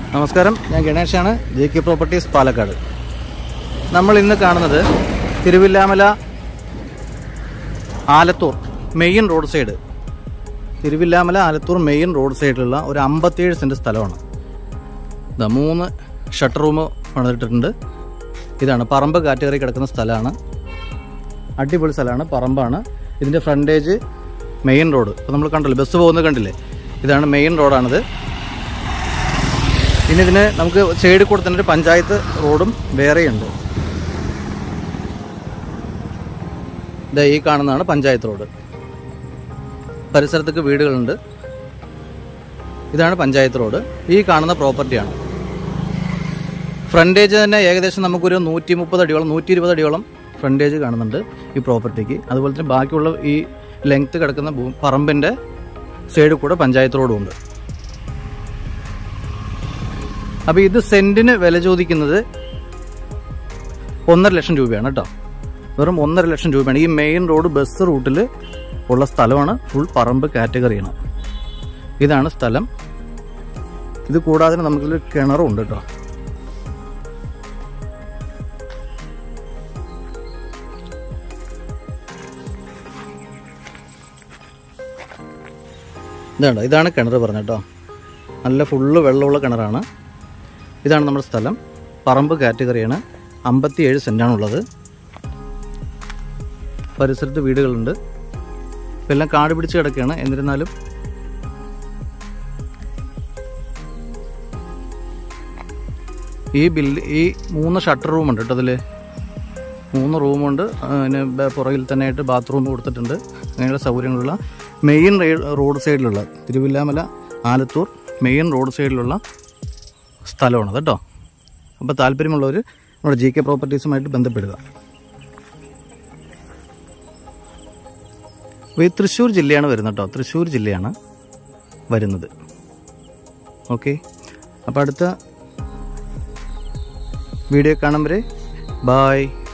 നമസ്കാരം ഞാൻ ഗണേഷാണ് ജെ കെ പ്രോപ്പർട്ടീസ് പാലക്കാട് നമ്മൾ ഇന്ന് കാണുന്നത് Thiruvilwamala Alathur main road side Thiruvilwamala Alathur main road സൈഡിലുള്ള ഒരു അമ്പത്തിയേഴ് സെൻറ്റ് സ്ഥലമാണ് ഇതാ മൂന്ന് ഷട്ടർ റൂം പണിതിട്ടുണ്ട് ഇതാണ് പറമ്പ് കാറ്റഗറി കിടക്കുന്ന സ്ഥലമാണ് അടിപൊളി സ്ഥലമാണ് പറമ്പാണ് ഇതിൻ്റെ ഫ്രണ്ടേജ് മെയിൻ റോഡ് ഇപ്പോൾ നമ്മൾ കണ്ടല്ലോ ബസ് പോകുന്നത് കണ്ടില്ലേ ഇതാണ് മെയിൻ റോഡാണിത് പിന്നെ ഇതിന് നമുക്ക് സൈഡിൽ കൂടെ തന്നെ ഒരു പഞ്ചായത്ത് റോഡും വേറെയുണ്ട് ഇതാ ഈ കാണുന്നതാണ് പഞ്ചായത്ത് റോഡ് പരിസരത്തൊക്കെ വീടുകളുണ്ട് ഇതാണ് പഞ്ചായത്ത് റോഡ് ഈ കാണുന്ന പ്രോപ്പർട്ടിയാണ് ഫ്രണ്ടേജ് തന്നെ ഏകദേശം നമുക്കൊരു നൂറ്റി മുപ്പത് അടിയോളം നൂറ്റി ഇരുപത് അടിയോളം ഫ്രണ്ടേജ് കാണുന്നുണ്ട് ഈ പ്രോപ്പർട്ടിക്ക് അതുപോലെ തന്നെ ബാക്കിയുള്ള ഈ ലെങ്ത്ത് കിടക്കുന്ന ഭൂ പറമ്പിൻ്റെ സൈഡിൽ കൂടെ പഞ്ചായത്ത് റോഡും ഉണ്ട് അപ്പോൾ ഇത് സെന്റിന് വില ചോദിക്കുന്നത് ഒന്നര ലക്ഷം രൂപയാണ് കേട്ടോ വെറും ഒന്നര ലക്ഷം രൂപയാണ് ഈ മെയിൻ റോഡ് ബസ് റൂട്ടിൽ ഉള്ള സ്ഥലമാണ് ഫുൾ പറമ്പ് കാറ്റഗറിയാണ് ഇതാണ് സ്ഥലം ഇത് കൂടാതെ നമുക്കൊരു കിണറും ഉണ്ട് കേട്ടോ ഇതാണ് ഇതാണ് കിണർ പറഞ്ഞ കേട്ടോ നല്ല ഫുള്ള് വെള്ളമുള്ള കിണറാണ് ഇതാണ് നമ്മുടെ സ്ഥലം പറമ്പ് കാറ്റഗറിയാണ് അമ്പത്തി ഏഴ് സെൻറ്റാണുള്ളത് പരിസരത്ത് വീടുകളുണ്ട് ഇപ്പം എല്ലാം കാട് പിടിച്ച് കിടക്കുകയാണ് എന്നിരുന്നാലും ഈ ബില്ല് ഈ മൂന്ന് ഷട്ടർ റൂമുണ്ട് കേട്ടോ അതിൽ മൂന്ന് റൂമുണ്ട് അതിന് ബ- പുറകിൽ തന്നെ ആയിട്ട് ബാത്റൂം കൊടുത്തിട്ടുണ്ട് അങ്ങനെയുള്ള സൗകര്യങ്ങളുള്ള മെയിൻ റോഡ് സൈഡിലുള്ള തിരുവില്ലാമല ആലത്തൂർ മെയിൻ റോഡ് സൈഡിലുള്ള സ്ഥലമാണ് കേട്ടോ അപ്പോൾ താല്പര്യമുള്ളവർ നമ്മുടെ ജി കെ പ്രോപ്പർട്ടീസുമായിട്ട് ബന്ധപ്പെടുക അപ്പോൾ ഈ തൃശ്ശൂർ ജില്ലയാണ് വരുന്നത് കേട്ടോ തൃശ്ശൂർ ജില്ലയാണ് വരുന്നത് ഓക്കെ അപ്പോൾ അടുത്ത വീഡിയോ കാണും വരെ ബായ്